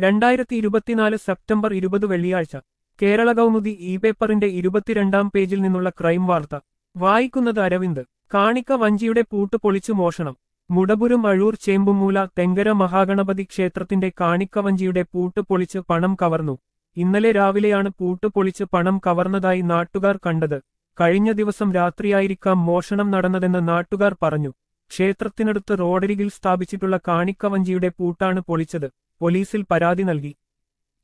രണ്ടായിരത്തി ഇരുപത്തിനാല് സെപ്റ്റംബർ ഇരുപത് വെള്ളിയാഴ്ച കേരള കൗമുദി ഇ പേപ്പറിന്റെ ഇരുപത്തിരണ്ടാം പേജിൽ നിന്നുള്ള ക്രൈം വാർത്ത വായിക്കുന്നത് അരവിന്ദ് കാണിക്ക വഞ്ചിയുടെ പൂട്ട് പൊളിച്ചു മോഷണം മുടപുരം അഴൂർ ചേമ്പുമൂല തെങ്കര മഹാഗണപതി ക്ഷേത്രത്തിന്റെ കാണിക്ക വഞ്ചിയുടെ പൂട്ട് പൊളിച്ച് പണം കവർന്നു ഇന്നലെ രാവിലെയാണ് പൂട്ട് പൊളിച്ച് പണം കവർന്നതായി നാട്ടുകാർ കണ്ടത് കഴിഞ്ഞ ദിവസം രാത്രിയായിരിക്കാം മോഷണം നടന്നതെന്ന് നാട്ടുകാർ പറഞ്ഞു ക്ഷേത്രത്തിനടുത്ത് റോഡരികിൽ സ്ഥാപിച്ചിട്ടുള്ള കാണിക്ക വഞ്ചിയുടെ പൂട്ടാണ് പൊളിച്ചത് പോലീസിൽ പരാതി നൽകി